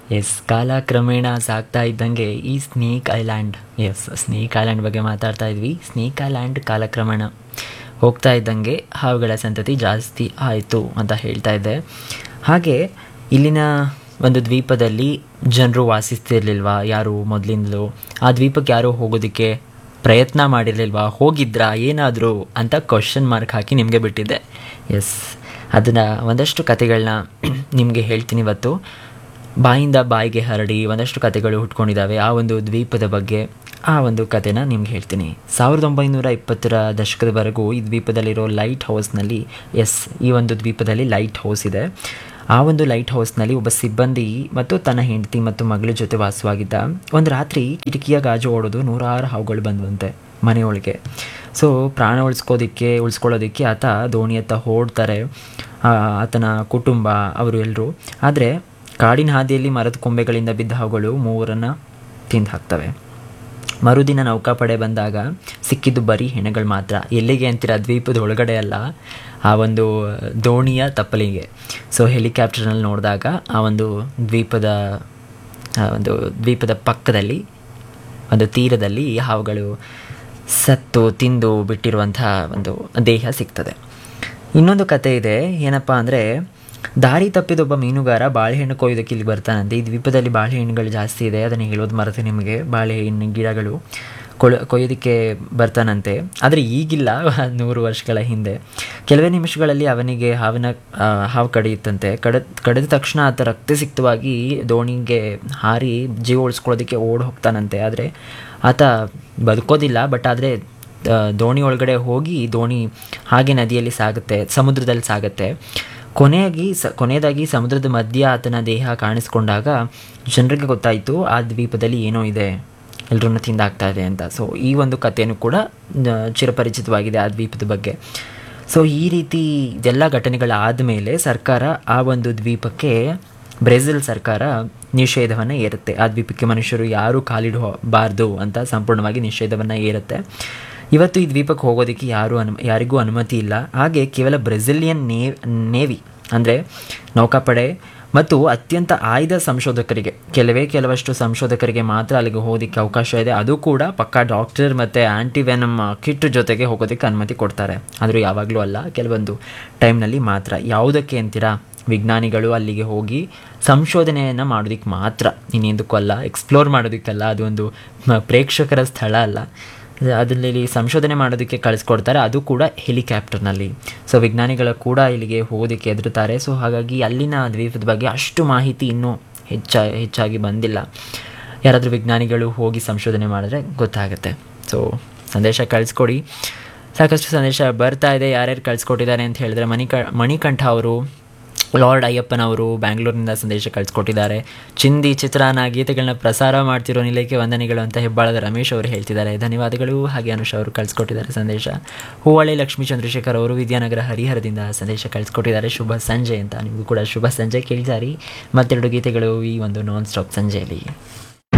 S ಕಾಲ ಕ್ರಮೇಣ ಸಾಗ್ತಾ ಇದ್ದಂಗೆ ಈ snake island yes snake island ಬಗ್ಗೆ ಮಾತಾಡ್ತಾ ಇದ್ವಿ ಸ್ನೇಕ್ ಐಲ್ಯಾಂಡ್ ಕಾಲಕ್ರಮೇಣ ಹೋಗ್ತಾ ಇದ್ದಂಗೆ ಹಾವುಗಳ ಸಂತತಿ ಜಾಸ್ತಿ ಆಯಿತು ಅಂತ ಹೇಳ್ತಾ ಇದ್ದೆ ಹಾಗೆ ಇಲ್ಲಿನ ಒಂದು ದ್ವೀಪದಲ್ಲಿ ಜನರು ವಾಸಿಸ್ತಿರ್ಲಿಲ್ವಾ ಯಾರು ಮೊದಲಿಂದಲೂ ಆ ದ್ವೀಪಕ್ಕೆ ಯಾರು ಹೋಗೋದಕ್ಕೆ ಪ್ರಯತ್ನ ಮಾಡಿರಲಿಲ್ವಾ ಹೋಗಿದ್ರಾ ಏನಾದರೂ ಅಂತ ಕ್ವಶನ್ ಮಾರ್ಕ್ ಹಾಕಿ ನಿಮಗೆ ಬಿಟ್ಟಿದ್ದೆ ಎಸ್ ಅದನ್ನು ಒಂದಷ್ಟು ಕತೆಗಳನ್ನ ನಿಮಗೆ ಹೇಳ್ತೀನಿ ಇವತ್ತು ಬಾಯಿಂದ ಬಾಯಿಗೆ ಹರಡಿ ಒಂದಷ್ಟು ಕತೆಗಳು ಹುಟ್ಕೊಂಡಿದ್ದಾವೆ ಆ ಒಂದು ದ್ವೀಪದ ಬಗ್ಗೆ ಆ ಒಂದು ಕತೆನ ನಿಮ್ಗೆ ಹೇಳ್ತೀನಿ ಸಾವಿರದ ಒಂಬೈನೂರ ಇಪ್ಪತ್ತರ ದಶಕದವರೆಗೂ ಈ ದ್ವೀಪದಲ್ಲಿರೋ ಲೈಟ್ ಹೌಸ್ನಲ್ಲಿ ಎಸ್ ಈ ಒಂದು ದ್ವೀಪದಲ್ಲಿ ಲೈಟ್ ಹೌಸ್ ಇದೆ ಆ ಒಂದು ಲೈಟ್ ಹೌಸ್ನಲ್ಲಿ ಒಬ್ಬ ಸಿಬ್ಬಂದಿ ಮತ್ತು ತನ್ನ ಹೆಂಡತಿ ಮತ್ತು ಮಗಳ ಜೊತೆ ವಾಸವಾಗಿದ್ದ ಒಂದು ರಾತ್ರಿ ಕಿಟಕಿಯ ಗಾಜು ಓಡೋದು ನೂರಾರು ಹಾವುಗಳು ಬಂದವಂತೆ ಮನೆಯೊಳಗೆ ಸೊ ಪ್ರಾಣ ಉಳಿಸ್ಕೋದಿಕ್ಕೆ ಉಳಿಸ್ಕೊಳ್ಳೋದಕ್ಕೆ ಆತ ದೋಣಿಯತ್ತ ಓಡ್ತಾರೆ ಆ, ಆತನ ಕುಟುಂಬ ಅವರು ಎಲ್ಲರೂ ಆದರೆ ಕಾಡಿನ ಹಾದಿಯಲ್ಲಿ ಮರದ ಕೊಂಬೆಗಳಿಂದ ಬಿದ್ದ ಹಾವುಗಳು ಮೂವರನ್ನು ತಿಂದು ಹಾಕ್ತವೆ ಮರುದಿನ ನೌಕಾಪಡೆ ಬಂದಾಗ ಸಿಕ್ಕಿದ್ದು ಬರೀ ಹೆಣಗಳು ಮಾತ್ರ ಎಲ್ಲಿಗೆ ಅಂತೀರ ದ್ವೀಪದ ಒಳಗಡೆ ಅಲ್ಲ ಆ ಒಂದು ದೋಣಿಯ ತಪ್ಪಲಿಗೆ ಸೊ ಹೆಲಿಕಾಪ್ಟರ್ನಲ್ಲಿ ನೋಡಿದಾಗ ಆ ಒಂದು ದ್ವೀಪದ ಆ ಒಂದು ದ್ವೀಪದ ಪಕ್ಕದಲ್ಲಿ ಒಂದು ತೀರದಲ್ಲಿ ಈ ಹಾವುಗಳು ಸತ್ತು ತಿಂದು ಬಿಟ್ಟಿರುವಂತಹ ಒಂದು ದೇಹ ಸಿಗ್ತದೆ ಇನ್ನೊಂದು ಕತೆ ಇದೆ ಏನಪ್ಪ ಅಂದರೆ ದಾರಿ ತಪ್ಪಿದೊಬ್ಬ ಮೀನುಗಾರ ಬಾಳೆಹಣ್ಣು ಕೊಯ್ಯೋದಕ್ಕೆ ಇಲ್ಲಿ ಬರ್ತಾನಂತೆ ಈ ದ್ವೀಪದಲ್ಲಿ ಬಾಳೆಹಣ್ಣುಗಳು ಜಾಸ್ತಿ ಇದೆ ಅದನ್ನು ಹೇಳೋದು ಮರೆತೆ ನಿಮಗೆ ಬಾಳೆಹಣ್ಣು ಗಿಡಗಳು ಕೊಳ ಕೊಯ್ಯೋದಕ್ಕೆ ಬರ್ತಾನಂತೆ ಆದರೆ ಈಗಿಲ್ಲ ನೂರು ವರ್ಷಗಳ ಹಿಂದೆ ಕೆಲವೇ ನಿಮಿಷಗಳಲ್ಲಿ ಅವನಿಗೆ ಹಾವಿನ ಆ, ಹಾವು ಕಡಿಯುತ್ತಂತೆ ಕಡ ಕಡಿದ ತಕ್ಷಣ ಆತ ರಕ್ತಸಿಕ್ತವಾಗಿ ದೋಣಿಗೆ ಹಾರಿ ಜೀವ ಉಳಿಸ್ಕೊಳ್ಳೋದಕ್ಕೆ ಓಡ್ ಹೋಗ್ತಾನಂತೆ ಆದರೆ ಆತ ಬದುಕೋದಿಲ್ಲ ಬಟ್ ಆದರೆ ದೋಣಿ ಒಳಗಡೆ ಹೋಗಿ ದೋಣಿ ಹಾಗೆ ನದಿಯಲ್ಲಿ ಸಾಗುತ್ತೆ ಸಮುದ್ರದಲ್ಲಿ ಸಾಗುತ್ತೆ ಕೊನೆಯಾಗಿ ಸ ಕೊನೆಯದಾಗಿ ಸಮುದ್ರದ ಮಧ್ಯ ಆತನ ದೇಹ ಕಾಣಿಸ್ಕೊಂಡಾಗ ಜನರಿಗೆ ಗೊತ್ತಾಯಿತು ಆ ದ್ವೀಪದಲ್ಲಿ ಏನೋ ಇದೆ ಎಲ್ಲರನ್ನ ತಿಂದಾಗ್ತಾ ಇದೆ ಅಂತ ಸೊ ಈ ಒಂದು ಕಥೆಯೂ ಕೂಡ ಆ, ಚಿರಪರಿಚಿತವಾಗಿದೆ ಆ ದ್ವೀಪದ ಬಗ್ಗೆ ಸೊ ಈ ರೀತಿ ಇದೆಲ್ಲ ಘಟನೆಗಳಾದ ಮೇಲೆ ಸರ್ಕಾರ ಆ ಒಂದು ದ್ವೀಪಕ್ಕೆ ಬ್ರೆಜಿಲ್ ಸರ್ಕಾರ ನಿಷೇಧವನ್ನು ಏರುತ್ತೆ ಆ ದ್ವೀಪಕ್ಕೆ ಮನುಷ್ಯರು ಯಾರೂ ಕಾಲಿಡಬಾರ್ದು ಅಂತ ಸಂಪೂರ್ಣವಾಗಿ ನಿಷೇಧವನ್ನು ಏರುತ್ತೆ ಇವತ್ತು ಈ ದ್ವೀಪಕ್ಕೆ ಹೋಗೋದಕ್ಕೆ ಯಾರು ಅನು ಯಾರಿಗೂ ಅನುಮತಿ ಇಲ್ಲ ಹಾಗೆ ಕೇವಲ ಬ್ರೆಜಿಲಿಯನ್ ನೇ ನೇವಿ ಅಂದರೆ ನೌಕಾಪಡೆ ಮತ್ತು ಅತ್ಯಂತ ಆಯ್ದ ಸಂಶೋಧಕರಿಗೆ ಕೆಲವೇ ಕೆಲವಷ್ಟು ಸಂಶೋಧಕರಿಗೆ ಮಾತ್ರ ಅಲ್ಲಿಗೆ ಹೋಗೋದಕ್ಕೆ ಅವಕಾಶ ಇದೆ ಅದು ಕೂಡ ಪಕ್ಕಾ ಡಾಕ್ಟರ್ ಮತ್ತು ಆ್ಯಂಟಿವೆನಮ್ ಕಿಟ್ ಜೊತೆಗೆ ಹೋಗೋದಕ್ಕೆ ಅನುಮತಿ ಕೊಡ್ತಾರೆ ಆದರೂ ಯಾವಾಗಲೂ ಅಲ್ಲ ಕೆಲವೊಂದು ಟೈಮ್ನಲ್ಲಿ ಮಾತ್ರ ಯಾವುದಕ್ಕೆ ಅಂತೀರಾ ವಿಜ್ಞಾನಿಗಳು ಅಲ್ಲಿಗೆ ಹೋಗಿ ಸಂಶೋಧನೆಯನ್ನು ಮಾಡೋದಕ್ಕೆ ಮಾತ್ರ ಇನ್ನೇಂದಕ್ಕೂ ಅಲ್ಲ ಎಕ್ಸ್ಪ್ಲೋರ್ ಮಾಡೋದಕ್ಕಲ್ಲ ಅದು ಒಂದು ಮ- ಪ್ರೇಕ್ಷಕರ ಸ್ಥಳ ಅಲ್ಲ ಅದರಲ್ಲಿ ಸಂಶೋಧನೆ ಮಾಡೋದಕ್ಕೆ ಕಳಿಸ್ಕೊಡ್ತಾರೆ ಅದು ಕೂಡ ಹೆಲಿಕಾಪ್ಟರ್ನಲ್ಲಿ ಸೊ ವಿಜ್ಞಾನಿಗಳ ಕೂಡ ಇಲ್ಲಿಗೆ ಹೋಗೋದಕ್ಕೆ ಹೆದರುತ್ತಾರೆ ಸೊ ಹಾಗಾಗಿ ಅಲ್ಲಿನ ದ್ವೀಪದ ಬಗ್ಗೆ ಅಷ್ಟು ಮಾಹಿತಿ ಇನ್ನೂ ಹೆಚ್ಚ ಹೆಚ್ಚಾಗಿ ಬಂದಿಲ್ಲ ಯಾರಾದರೂ ವಿಜ್ಞಾನಿಗಳು ಹೋಗಿ ಸಂಶೋಧನೆ ಮಾಡಿದ್ರೆ ಗೊತ್ತಾಗುತ್ತೆ ಸೊ ಸಂದೇಶ ಕಳಿಸ್ಕೊಡಿ ಸಾಕಷ್ಟು ಸಂದೇಶ ಬರ್ತಾ ಇದೆ ಯಾರ್ಯಾರು ಕಳಿಸ್ಕೊಟ್ಟಿದ್ದಾರೆ ಅಂತ ಹೇಳಿದ್ರೆ ಮಣಿಕ ಮಣಿಕಂಠ ಅವರು ಲಾರ್ಡ್ ಅಯ್ಯಪ್ಪನವರು ಬ್ಯಾಂಗ್ಳೂರಿನಿಂದ ಸಂದೇಶ ಕಳಿಸ್ಕೊಟ್ಟಿದ್ದಾರೆ ಚಿಂದಿ ಚಿತ್ರಾನ್ನ ಗೀತೆಗಳನ್ನ ಪ್ರಸಾರ ಮಾಡ್ತಿರೋ ನಿಲಯಕ್ಕೆ ವಂದನೆಗಳು ಅಂತ ಹೆಬ್ಬಾಳದ ರಮೇಶ್ ಅವರು ಹೇಳ್ತಿದ್ದಾರೆ ಧನ್ಯವಾದಗಳು ಹಾಗೆ ಅನುಷ್ ಅವರು ಕಳಿಸ್ಕೊಟ್ಟಿದ್ದಾರೆ ಸಂದೇಶ ಹೂವಳ್ಳಿ ಲಕ್ಷ್ಮೀ ಚಂದ್ರಶೇಖರ್ ಅವರು ವಿದ್ಯಾನಗರ ಹರಿಹರದಿಂದ ಸಂದೇಶ ಕಳಿಸ್ಕೊಟ್ಟಿದ್ದಾರೆ ಶುಭ ಸಂಜೆ ಅಂತ ನಿಮಗೂ ಕೂಡ ಶುಭ ಸಂಜೆ ಕೇಳಿದಾರಿ ಮತ್ತೆರಡು ಗೀತೆಗಳು ಈ ಒಂದು ನಾನ್ ಸ್ಟಾಪ್ ಸಂಜೆಯಲ್ಲಿ